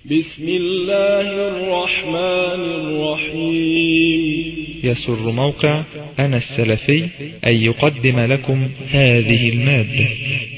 بسم الله الرحمن الرحيم يسر موقع أنا السلفي أن يقدم لكم هذه المادة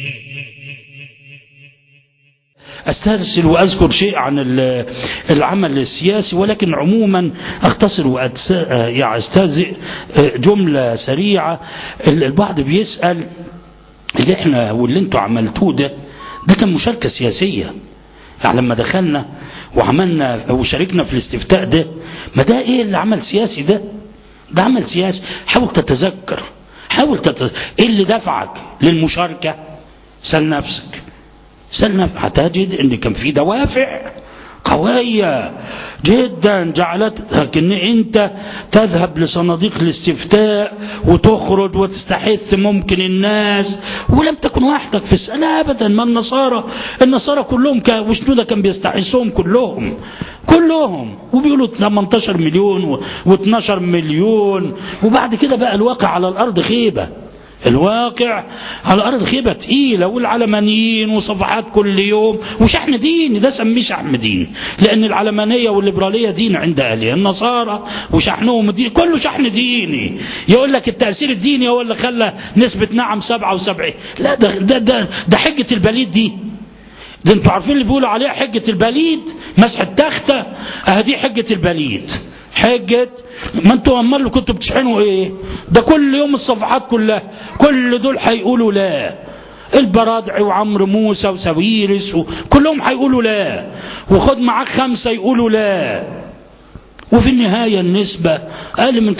استرسل واذكر شيء عن ال- العمل السياسي ولكن عموما اختصر وأتس- يعني استهزئ جمله سريعه ال- البعض بيسال اللي احنا واللي انتوا عملتوه ده ده كان مشاركه سياسيه يعني لما دخلنا وعملنا وشاركنا في الاستفتاء ده ما ده ايه اللي عمل سياسي ده ده عمل سياسي حاول تتذكر حاول تت... ايه اللي دفعك للمشاركه سال نفسك سال نفسك هتجد ان كان في دوافع قوية جدا جعلتك ان انت تذهب لصناديق الاستفتاء وتخرج وتستحث ممكن الناس ولم تكن وحدك في السنة ابدا ما النصارى النصارى كلهم كان وشنودة كان بيستحثهم كلهم كلهم وبيقولوا 18 مليون و12 مليون وبعد كده بقى الواقع على الارض خيبه الواقع على الارض خيبه تقيله والعلمانيين وصفحات كل يوم وشحن ديني ده سميه شحن ديني لان العلمانيه والليبراليه دين عند اهلها النصارى وشحنهم دين كله شحن ديني يقول لك التاثير الديني هو اللي خلى نسبه نعم 77 لا ده ده ده, ده حجه البليد دي ده انتوا عارفين اللي بيقولوا عليها حجه البليد مسح التخته اه دي حجه البليد حجة ما انتوا امال اللي كنتوا بتشحنوا ايه ده كل يوم الصفحات كلها كل دول هيقولوا لا البرادعي وعمرو موسى وسويرس كلهم هيقولوا لا وخد معاك خمسة يقولوا لا وفي النهاية النسبة أقل من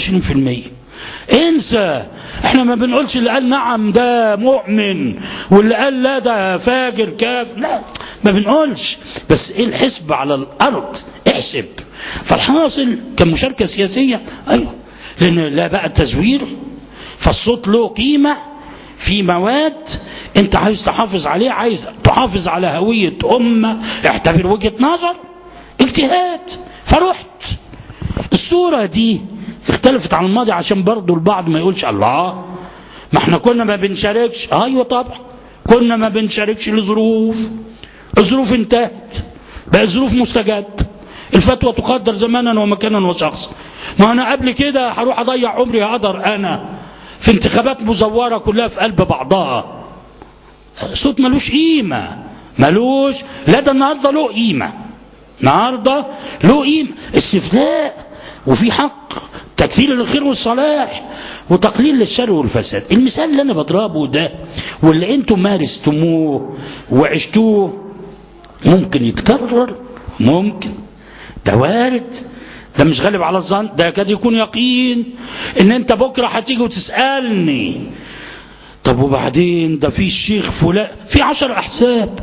23% انسى احنا ما بنقولش اللي قال نعم ده مؤمن واللي قال لا ده فاجر كاف لا ما بنقولش بس ايه الحسب على الارض احسب فالحاصل كمشاركة سياسية ايوه لان لا بقى تزوير فالصوت له قيمة في مواد انت عايز تحافظ عليه عايز تحافظ على هوية امة اعتبر وجهة نظر اجتهاد فرحت الصورة دي اختلفت عن الماضي عشان برضو البعض ما يقولش الله ما احنا كنا ما بنشاركش ايوه طبعا كنا ما بنشاركش لظروف الظروف انتهت بقى ظروف مستجد الفتوى تقدر زمانا ومكانا وشخصا ما انا قبل كده هروح اضيع عمري هقدر انا في انتخابات مزوره كلها في قلب بعضها صوت ملوش قيمه ملوش لا ده النهارده له قيمه النهارده له قيمه استفتاء وفي حق تكثير الخير والصلاح وتقليل للشر والفساد المثال اللي انا بضربه ده واللي انتم مارستموه وعشتوه ممكن يتكرر ممكن ده وارد ده مش غالب على الظن ده يكاد يكون يقين ان انت بكره هتيجي وتسالني طب وبعدين ده في الشيخ فلان في عشر احزاب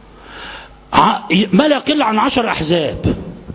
ع- ما لا يقل عن عشر احزاب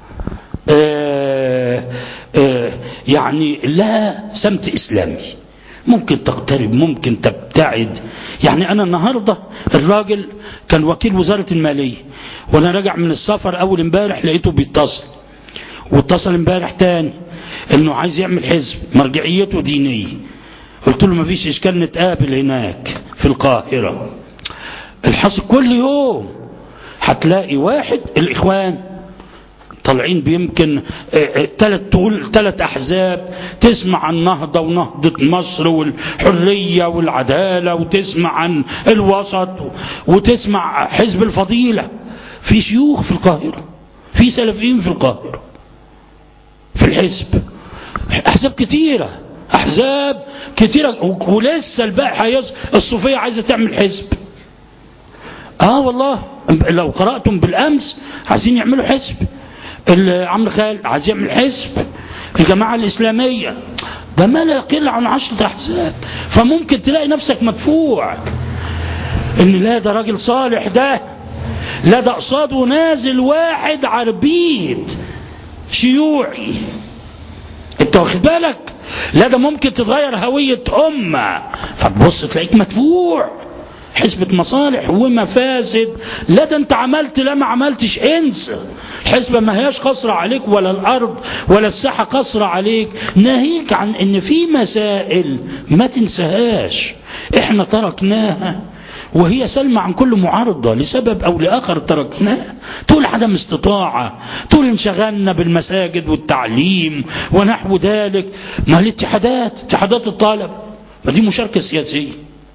آه آه يعني لها سمت اسلامي ممكن تقترب ممكن تبتعد يعني انا النهارده الراجل كان وكيل وزاره الماليه وانا راجع من السفر اول امبارح لقيته بيتصل واتصل امبارح تاني انه عايز يعمل حزب مرجعيته دينيه قلت له مفيش اشكال نتقابل هناك في القاهره الحصل كل يوم هتلاقي واحد الاخوان طالعين بيمكن ثلاث تقول ثلاث احزاب تسمع عن نهضه ونهضه مصر والحريه والعداله وتسمع عن الوسط وتسمع حزب الفضيله في شيوخ في القاهره في سلفيين في القاهره في الحزب احزاب كتيره احزاب كتيره ولسه الباقي هيص الصوفيه عايزه تعمل حزب اه والله لو قراتم بالامس عايزين يعملوا حزب عمرو خالد عايز يعمل حزب الجماعة الإسلامية ده ما لا يقل عن عشرة أحزاب فممكن تلاقي نفسك مدفوع إن لا ده راجل صالح ده لا ده قصاده نازل واحد عربيد شيوعي انت واخد بالك لا ده ممكن تتغير هوية أمة فتبص تلاقيك مدفوع حسبة مصالح ومفاسد لا ده انت عملت لا ما عملتش انسى الحسبة ما هياش قصرة عليك ولا الأرض ولا الساحة قصرة عليك ناهيك عن ان في مسائل ما تنساهاش احنا تركناها وهي سلمى عن كل معارضة لسبب أو لآخر تركناه تقول عدم استطاعة تقول انشغلنا بالمساجد والتعليم ونحو ذلك ما الاتحادات اتحادات الطالب ما دي مشاركة سياسية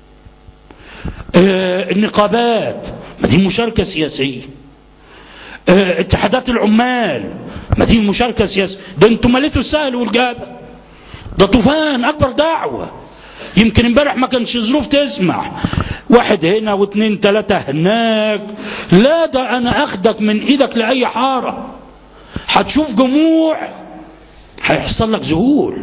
اه النقابات ما دي مشاركة سياسية اه اتحادات العمال ما دي مشاركة سياسية ده انتوا مليتوا السهل والجابة ده طوفان أكبر دعوة يمكن امبارح ما كانش ظروف تسمع واحد هنا واثنين ثلاثة هناك لا ده انا اخدك من ايدك لأي حارة هتشوف جموع هيحصل لك ذهول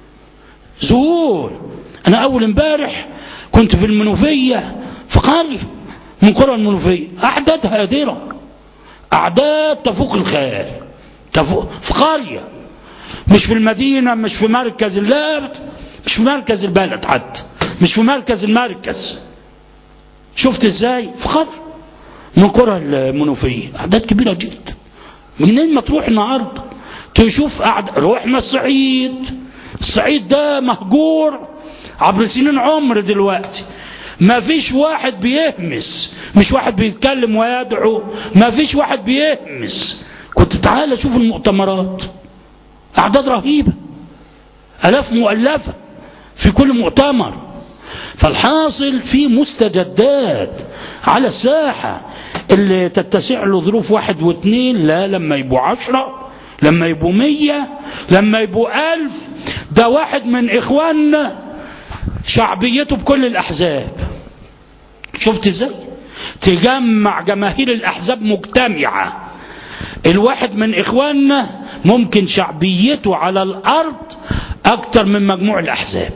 ذهول انا اول امبارح كنت في المنوفية في قرية من قرى المنوفية اعداد هادرة اعداد تفوق الخيال تفوق في قرية مش في المدينة مش في مركز لا مش في مركز البلد حتى مش في مركز المركز شفت ازاي في قرية من قرى المنوفية اعداد كبيرة جدا منين ما تروح النهارده تشوف أعد... روحنا الصعيد الصعيد ده مهجور عبر سنين عمر دلوقتي ما فيش واحد بيهمس مش واحد بيتكلم ويدعو ما فيش واحد بيهمس كنت تعالى شوف المؤتمرات أعداد رهيبة ألاف مؤلفة في كل مؤتمر فالحاصل في مستجدات على الساحة اللي تتسع له ظروف واحد واثنين لا لما يبقوا عشرة لما يبقوا مية لما يبقوا ألف ده واحد من إخواننا شعبيته بكل الأحزاب شفت ازاي تجمع جماهير الأحزاب مجتمعة الواحد من إخواننا ممكن شعبيته على الأرض أكتر من مجموع الأحزاب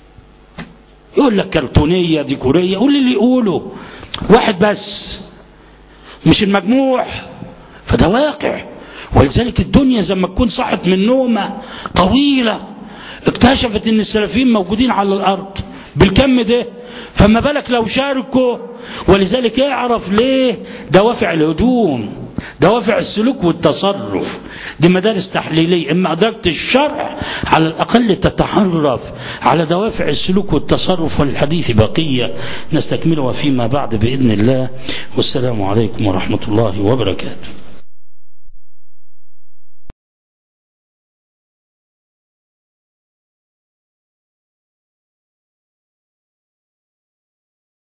يقول لك كرتونية ديكورية قول اللي يقوله واحد بس مش المجموع فده واقع ولذلك الدنيا زي ما تكون صحت من نومة طويلة اكتشفت ان السلفيين موجودين على الارض بالكم ده فما بالك لو شاركوا ولذلك اعرف ليه دوافع الهجوم دوافع السلوك والتصرف دي مدارس تحليلية إما أدركت الشرع على الأقل تتعرف على دوافع السلوك والتصرف والحديث بقية نستكملها فيما بعد بإذن الله والسلام عليكم ورحمة الله وبركاته